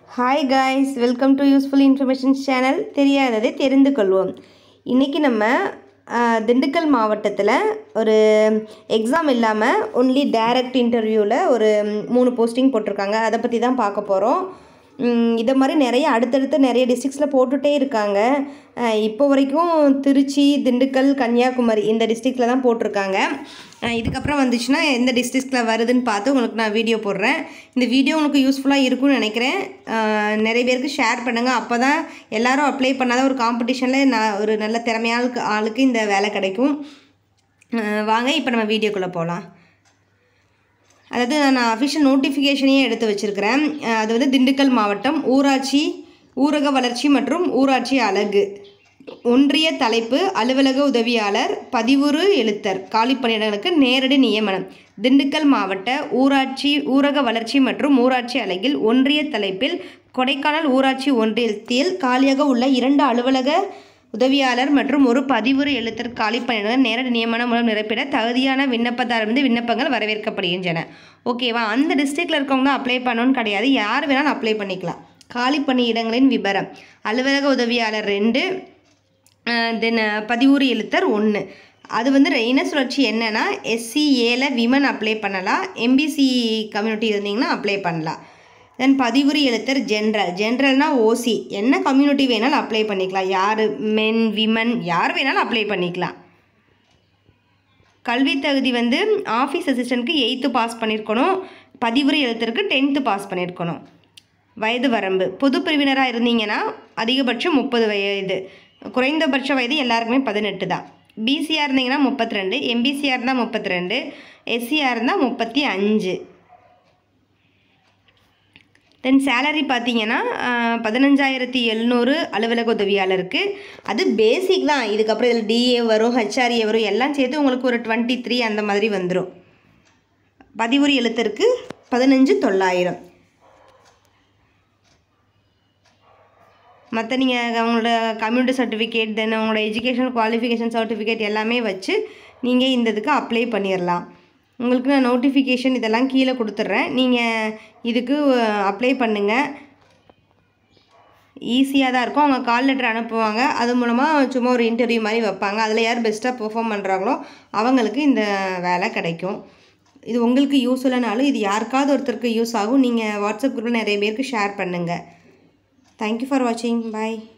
hi guys welcome to useful information channel தெரியாததை தெரிந்து கொள்வோம் இன்றைக்கி நம்ம ஆஹ், திண்டுக்கல் மாவட்டத்தில் ஒரு எக்ஸாம் இல்லாமல் ஒன்லி டைரக்ட் இன்டர்வியூவில் ஒரு ம், மூணு போஸ்டிங் போட்டிருக்காங்க அதை பற்றி தான் பார்க்க போகிறோம் இதை மாதிரி நிறைய அடுத்தடுத்து நிறைய டிஸ்ட்ரிக்ஸில் போட்டுகிட்டே இருக்காங்க ஆஹ், இப்போ வரைக்கும் திருச்சி திண்டுக்கல் கன்னியாகுமரி இந்த டிஸ்ட்ரிக்டில் தான் போட்டிருக்காங்க ஆஹ், இதுக்கப்புறம் வந்துச்சுன்னா எந்த டிஸ்ட்ரிக்ஸில் வருதுன்னு பார்த்து உங்களுக்கு நான் வீடியோ போடுறேன் இந்த வீடியோ உங்களுக்கு யூஸ்ஃபுல்லாக இருக்கும்னு நினைக்கிறேன் ஆஹ், நிறைய பேருக்கு ஷேர் பண்ணுங்கள் அப்போ தான் எல்லாரும் அப்ளை பண்ணாத ஒரு காம்படிஷனில் நான் ஒரு நல்ல திறமையான ஆளுக்கு ஆளுக்கு இந்த வேலை கிடைக்கும் ஆஹ், வாங்க இப்போ நம்ம வீடியோக்குள்ளே போகலாம் அதாவது நான் அஃபிஷியல் நோட்டிஃபிகேஷனையே எடுத்து வச்சுருக்கிறேன் அஹ் அது வந்து திண்டுக்கல் மாவட்டம் ஊராட்சி ஊரக வளர்ச்சி மற்றும் ஊராட்சி அலகு ஒன்றிய தலைப்பு அலுவலக உதவியாளர் பதிவுறு எழுத்தர் காலி பணியிடங்களுக்கு நேரடி நியமனம் திண்டுக்கல் மாவட்ட ஊராட்சி ஊரக வளர்ச்சி மற்றும் ஊராட்சி அலகில் ஒன்றிய தலைப்பில் கொடைக்கானல் ஊராட்சி ஒன்றியத்தில் காலியாக உள்ள இரண்டு அலுவலக உதவியாளர் மற்றும் ஒரு பதிவுறு எழுத்தர் காலி பணியிடங்கள் நேரடி நியமனம் மூலம் நிரப்பிட தகுதியான விண்ணப்பதாரிருந்து விண்ணப்பங்கள் வரவேற்கப்படுகின்றன ஓகேவா அந்த டிஸ்ட்ரிக்டில் இருக்கவங்க தான் அப்ளை பண்ணணும்னு கிடையாது யார் வேணாலும் அப்ளை பண்ணிக்கலாம் காலி பணியிடங்களின் விவரம் அலுவலக உதவியாளர் ரெண்டு தென் பதிவுறு எழுத்தர் ஒன்று அது வந்து இன சுழற்சி என்னென்னா எஸ்சி ஏல விமன் அப்ளை பண்ணலாம் எம்பிசி கம்யூனிட்டி இருந்தீங்கன்னா அப்ளை பண்ணலாம் தென் பதிவுறு எழுத்தர் ஜென்ரல் ஜென்ரல்னா ஓசி என்ன கம்யூனிட்டி வேணாலும் அப்ளை பண்ணிக்கலாம் யார் மென் விமன் யார் வேணாலும் அப்ளை பண்ணிக்கலாம் கல்வி தகுதி வந்து ஆஃபீஸ் அசிஸ்டண்ட்க்கு எயித்து பாஸ் பண்ணியிருக்கணும் பதிவுறு எழுத்தருக்கு டென்த்து பாஸ் பண்ணியிருக்கணும் வயது வரம்பு பொது பிரிவினராக இருந்தீங்கன்னா அதிகபட்சம் முப்பது வயது குறைந்தபட்ச வயது எல்லாருக்குமே பதினெட்டு தான் பிசியாக இருந்தீங்கன்னா முப்பத்தி ரெண்டு எம்பிசியாக இருந்தால் முப்பத்தி ரெண்டு எஸ்சியாக இருந்தால் முப்பத்தி அஞ்சு தென் சேலரி பார்த்தீங்கன்னா பதினஞ்சாயிரத்தி எழுநூறு அலுவலக உதவியாளருக்கு அது பேசிக் தான் இதுக்கப்புறம் இதில் டிஏ வரும் ஹெச்ஆர்ஏ வரும் எல்லாம் சேர்த்து உங்களுக்கு ஒரு டுவெண்ட்டி த்ரீ அந்த மாதிரி வந்துடும் பதிவுறு எழுத்தருக்கு பதினஞ்சு தொள்ளாயிரம் மற்ற நீங்கள் அவங்களோட கம்யூனிட்டி சர்டிஃபிகேட் தென் உங்களோட எஜுகேஷன் குவாலிஃபிகேஷன் சர்டிஃபிகேட் எல்லாமே வச்சு நீங்கள் இந்த இதுக்கு அப்ளை பண்ணிடலாம் உங்களுக்கு நான் நோட்டிஃபிகேஷன் இதெல்லாம் கீழே கொடுத்துட்றேன் நீங்கள் இதுக்கு அப்ளை பண்ணுங்கள் ஈஸியாக தான் இருக்கும் அவங்க கால் லெட்டர் அனுப்புவாங்க அது மூலமாக சும்மா ஒரு இன்டர்வியூ மாதிரி வைப்பாங்க அதில் யார் பெஸ்ட்டாக பெர்ஃபார்ம் பண்ணுறாங்களோ அவங்களுக்கு இந்த வேலை கிடைக்கும் இது உங்களுக்கு யூஸ் இல்லைனாலும் இது யாருக்காவது ஒருத்தருக்கு யூஸ் ஆகும் நீங்கள் வாட்ஸ்அப் குரூப்பில் நிறைய பேருக்கு ஷேர் பண்ணுங்கள் தேங்க்யூ ஃபார் வாட்சிங் பாய்